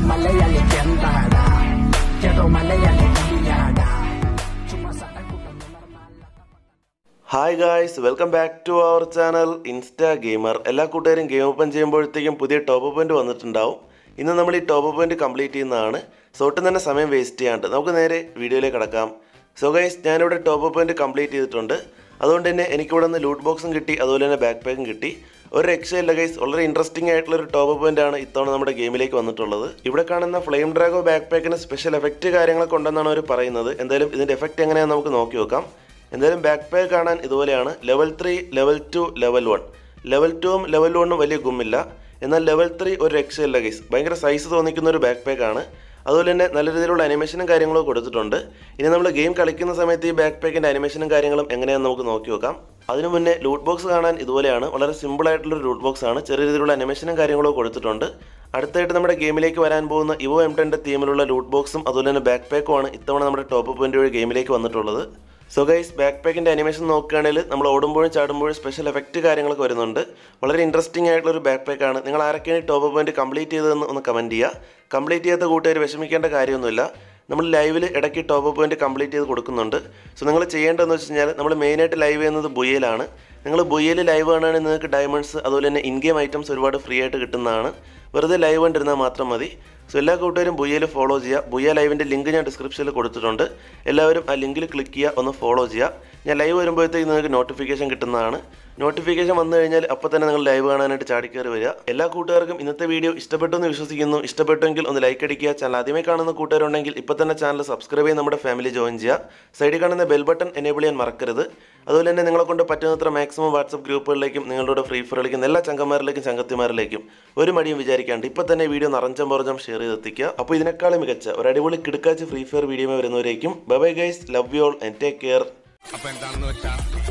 മലയാളിക്ക് എന്താടാ ഏതോ മലയാളി കവിയാടാ ചുമ്മാ സട്ടക്കുട്ടം hi guys welcome back to our channel insta gamer എല്ലാ കൂട്ടുകാരും ഗെയിം ഓപ്പൺ ചെയ്യുമ്പോഴത്തേക്കും പുതിയ ടോപ്പ് പോയിന്റ് വന്നിട്ടുണ്ടാവും ഇന്ന് നമ്മൾ ഈ ടോപ്പ് പോയിന്റ് കംപ്ലീറ്റ് ചെയ്യുന്നതാണ് സോ ഒട്ടും തന്നെ സമയം വേസ്റ്റ് ചെയ്യാണ്ട് നമുക്ക് നേരെ വീഡിയോയിലേക്ക് കടക്കാം സോ ഗൈസ് ഞാനിവിടെ ടോപ്പ് പോയിന്റ് കംപ്ലീറ്റ് ചെയ്തിട്ടുണ്ട് അതുകൊണ്ട് തന്നെ എനിക്കിവിടെ നിന്ന് ലൂട്ട് ബോക്സും കിട്ടി അതുപോലെ തന്നെ ബാക്ക് പാക്കും കിട്ടി ഒരു രക്ഷയില്ല ഗൈസ് വളരെ ഇൻട്രസ്റ്റിംഗ് ആയിട്ടുള്ള ഒരു ടോപ്പ് പോയിന്റ് ആണ് ഇത്തവണ നമ്മുടെ ഗെയിമിലേക്ക് വന്നിട്ടുള്ളത് ഇവിടെ കാണുന്ന ഫ്ലെയിം ഡ്രാഗോ ബാക്ക് പാക്കിന് സ്പെഷ്യൽ എഫക്റ്റ് കാര്യങ്ങളൊക്കെ ഉണ്ടെന്നാണ് അവർ പറയുന്നത് എന്തായാലും ഇതിന്റെ എഫക്റ്റ് എങ്ങനെയാണെന്ന് നമുക്ക് നോക്കി നോക്കാം എന്തായാലും ബാക്ക് പാക്ക് കാണാൻ ഇതുപോലെയാണ് level three level two level one level ടുവും ലെവൽ വണ്ണും വലിയ ഗുമ്മില്ല എന്നാൽ ലെവൽ ത്രീ ഒരു രക്ഷയില്ല ഗൈസ് ഭയങ്കര സൈസ് തോന്നിക്കുന്ന ഒരു ബാക്ക് പാക്ക് ആണ് അതുപോലെ തന്നെ നല്ല രീതിയിലുള്ള അനിമേഷനും കാര്യങ്ങളും കൊടുത്തിട്ടുണ്ട് ഇനി നമ്മൾ ഗെയിം കളിക്കുന്ന സമയത്ത് ഈ ബാക്ക് പാക്കിൻ്റെ അനിമേഷനും കാര്യങ്ങളും എങ്ങനെയാണെന്ന് നമുക്ക് നോക്കി നോക്കാം അതിനു മുന്നേ ലൂട്ട് ബോക്സ് കാണാൻ ഇതുപോലെയാണ് വളരെ സിമ്പിൾ ആയിട്ടുള്ള ഒരു ലൂട്ട് ബോക്സ് ആണ് ചെറിയ രീതിയിലുള്ള അനിമേഷനും കാര്യങ്ങളും കൊടുത്തിട്ടുണ്ട് അടുത്തായിട്ട് നമ്മുടെ ഗെയിമിലേക്ക് വരാൻ പോകുന്ന ഇവോ എം ടെൻ്റെ തീമിലുള്ള ലൂട്ട് ബോക്സും അതുപോലെ തന്നെ ബാക്ക് പാക്കുമാണ് ഇത്തവണ നമ്മുടെ ടോപ്പ് പോയിന്റ് വഴി ഗെയിമിലേക്ക് വന്നിട്ടുള്ളത് സോ ഗൈസ് ബാക്ക് പാക്കിൻ്റെ അനിമേഷൻ നോക്കുകയാണെങ്കിൽ നമ്മൾ ഓടുമ്പോഴും ചാടുമ്പോഴും സ്പെഷ്യൽ എഫക്റ്റ് കാര്യങ്ങളൊക്കെ വരുന്നുണ്ട് വളരെ ഇൻട്രസ്റ്റിംഗ് ആയിട്ടുള്ള ഒരു ബാക്ക് പാക്കാണ് നിങ്ങൾ ആരൊക്കെയാണ് ഈ ടോപ്പ് പോയിന്റ് കംപ്ലീറ്റ് ചെയ്തതെന്ന് ഒന്ന് കമൻറ്റ് ചെയ്യുക കംപ്ലീറ്റ് ചെയ്യാത്ത കൂട്ടുകാർ വിഷമിക്കേണ്ട കാര്യമൊന്നുമില്ല നമ്മൾ ലൈവിൽ ഇടയ്ക്ക് ടോപ്പ് പോയിന്റ് കംപ്ലീറ്റ് ചെയ്ത് കൊടുക്കുന്നുണ്ട് സോ നിങ്ങൾ ചെയ്യേണ്ടതെന്ന് വെച്ച് കഴിഞ്ഞാൽ നമ്മൾ മെയിനായിട്ട് ലൈവ് ചെയ്യുന്നത് ബുയയിലാണ് നിങ്ങൾ ബുയയിൽ ലൈവ് കാണുകയാണെങ്കിൽ നിങ്ങൾക്ക് ഡയമണ്ട്സ് അതുപോലെ തന്നെ ഇൻ ഗെയിം ഐറ്റംസ് ഒരുപാട് ഫ്രീ ആയിട്ട് കിട്ടുന്നതാണ് വെറുതെ ലൈവ് കണ്ടിരുന്നാൽ മാത്രം മതി സോ എല്ലാ കൂട്ടുകാരും ബുയയിൽ ഫോളോ ചെയ്യുക ബുയ ലൈവിൻ്റെ ലിങ്ക് ഞാൻ ഡിസ്ക്രിപ്ഷനിൽ കൊടുത്തിട്ടുണ്ട് എല്ലാവരും ആ ലിങ്കിൽ ക്ലിക്ക് ചെയ്യുക ഒന്ന് ഫോളോ ചെയ്യുക ഞാൻ ലൈവ് വരുമ്പോഴത്തേക്ക് നിങ്ങൾക്ക് നോട്ടിഫിക്കേഷൻ കിട്ടുന്നതാണ് നോട്ടിഫിക്കേഷൻ വന്നു കഴിഞ്ഞാൽ അപ്പോൾ തന്നെ നിങ്ങൾ ലൈവ് കാണാനായിട്ട് ചാടിക്കയറി വരിക എല്ലാ കൂട്ടുകാർക്കും ഇന്നത്തെ വീഡിയോ ഇഷ്ടപ്പെട്ടു എന്ന് വിശ്വസിക്കുന്നു ഇഷ്ടപ്പെട്ടെങ്കിൽ ഒന്ന് ലൈക്ക് അടിക്കുക ചാനൽ ആദ്യമായി കാണുന്ന കൂട്ടുകാരുണ്ടെങ്കിൽ ഇപ്പോൾ തന്നെ ചാനൽ സബ്സ്ക്രൈബ് ചെയ്ത് നമ്മുടെ ഫാമിലി ജോയിൻ ചെയ്യുക സൈഡിൽ കാണുന്ന ബെൽ ബട്ടൺ എനേബിൾ ചെയ്യാൻ മറക്കരുത് അതുപോലെ തന്നെ നിങ്ങളെ കൊണ്ട് പറ്റുന്നത്ര മാക്സിമം വാട്സപ്പ് ഗ്രൂപ്പുകളിലേക്കും നിങ്ങളുടെ ഫ്രീ ഫയർ കളിക്കുന്ന എല്ലാ ചങ്കന്മാരിലേക്കും ചങ്കത്തിമാരിലേക്കും ഒരു മടിയും വിചാരിക്കാണ്ട് ഇപ്പോൾ തന്നെ വീഡിയോ നിറഞ്ചം പുറഞ്ഞം ഷെയർ ചെയ്തെത്തിക്കുക അപ്പോൾ ഇതിനേക്കാളും മികച്ച ഒരു അടിപൊളി കിടക്കാച്ച് ഫ്രീ ഫയർ വീഡിയോ വരുന്നവരേക്കും bye bye guys love you all and take care അപ്പൊ എന്താണെന്ന് വെച്ചാൽ